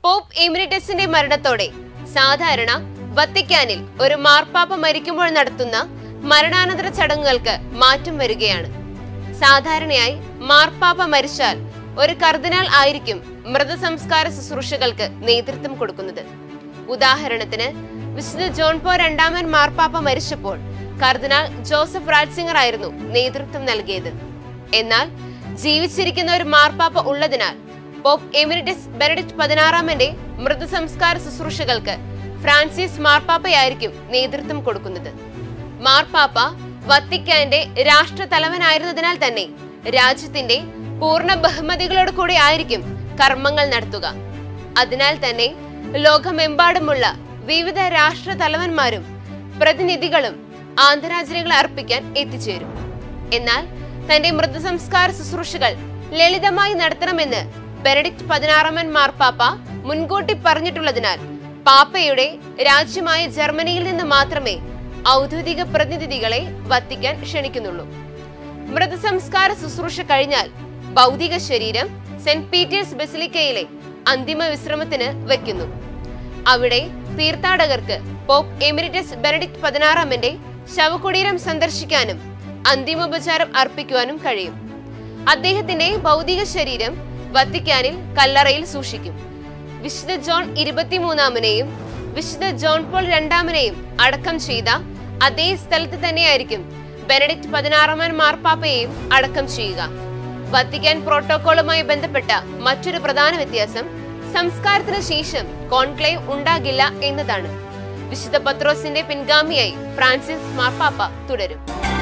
pop എമിരിറ്റസിന്റെ മരണത്തോടെ സാധാരണ വത്തിക്കാനിൽ ഒരു മാർപ്പാപ്പ മരിക്കുമ്പോൾ നടത്തുന്ന മരണാനന്തര ചടങ്ങുകൾക്ക് മാറ്റം വരികയാണ് സാധാരണയായി മാർപ്പാപ്പ മരിച്ചാൽ ഒരു കർദിനാൾ ആയിരിക്കും മൃതസംസ്കാര ശുശ്രൂഷകൾക്ക് നേതൃത്വം കൊടുക്കുന്നത് ഉദാഹരണത്തിന് വിശുദ്ധ ജോൺ പോ രണ്ടാമൻ മാർപ്പാപ്പ മരിച്ചപ്പോൾ കർദിനാൾ ജോസഫ് റാറ്റ്സിംഗർ ആയിരുന്നു നേതൃത്വം നൽകിയത് എന്നാൽ ജീവിച്ചിരിക്കുന്ന ഒരു മാർപ്പാപ്പ ഉള്ളതിനാൽ പോപ്പ് എമിരിറ്റസ് ബെനഡിക്ട് പതിനാറാമന്റെ മൃതസംസ്കാര ശുശ്രൂഷകൾക്ക് ഫ്രാൻസിസ് മാർപ്പാപ്പയായിരിക്കും നേതൃത്വം കൊടുക്കുന്നത് മാർപ്പാപ്പ വത്തിക്കാന്റെ രാഷ്ട്ര തലവനായിരുന്നതിനാൽ തന്നെ രാജ്യത്തിന്റെ പൂർണ്ണ ബഹുമതികളോട് കൂടി ആയിരിക്കും കർമ്മങ്ങൾ നടത്തുക അതിനാൽ തന്നെ ലോകമെമ്പാടുമുള്ള വിവിധ രാഷ്ട്ര തലവന്മാരും പ്രതിനിധികളും ആന്തരാജ്യങ്ങളെ അർപ്പിക്കാൻ എത്തിച്ചേരും എന്നാൽ തന്റെ മൃതസംസ്കാര ശുശ്രൂഷകൾ ലളിതമായി നടത്തണമെന്ന് ബെനഡിക്ട് പതിനാറാമൻ മാർപ്പാപ്പ മുൻകൂട്ടി പറഞ്ഞിട്ടുള്ളതിനാൽ പാപ്പയുടെ രാജ്യമായ ജർമ്മനിയിൽ നിന്ന് മാത്രമേ ഔദ്യോഗിക പ്രതിനിധികളെ വത്തിക്കാൻ ക്ഷണിക്കുന്നുള്ളൂ മൃതസംസ്കാര ശുശ്രൂഷ കഴിഞ്ഞാൽ ഭൗതിക ശരീരം സെന്റ് പീറ്റേഴ്സ് ബസിലിക്കയിലെ അന്തിമ വിശ്രമത്തിന് വയ്ക്കുന്നു അവിടെ തീർത്ഥാടകർക്ക് പോപ്പ് എമിരിറ്റസ് ബെനഡിക്ട് പതിനാറാമന്റെ ശവകുടീരം സന്ദർശിക്കാനും അന്തിമോപചാരം അർപ്പിക്കുവാനും കഴിയും അദ്ദേഹത്തിന്റെ ഭൗതിക ശരീരം വത്തിക്കാനിൽ കല്ലറയിൽ സൂക്ഷിക്കും വിശുദ്ധ ജോൺ ഇരുപത്തിമൂന്നാമനെയും വിശുദ്ധ ജോൺ പോൾ രണ്ടാമനെയും അടക്കം ചെയ്ത അതേ സ്ഥലത്ത് തന്നെയായിരിക്കും ബെനഡിക്ട് പതിനാറാമൻ മാർപ്പാപ്പയെയും അടക്കം ചെയ്യുക വത്തിക്കാൻ പ്രോട്ടോകോളുമായി ബന്ധപ്പെട്ട മറ്റൊരു പ്രധാന വ്യത്യാസം സംസ്കാരത്തിന് ശേഷം കോൺക്ലേവ് ഉണ്ടാകില്ല എന്നതാണ് വിശുദ്ധ പത്രോസിന്റെ പിൻഗാമിയായി ഫ്രാൻസിസ് മാർപ്പാപ്പ തുടരും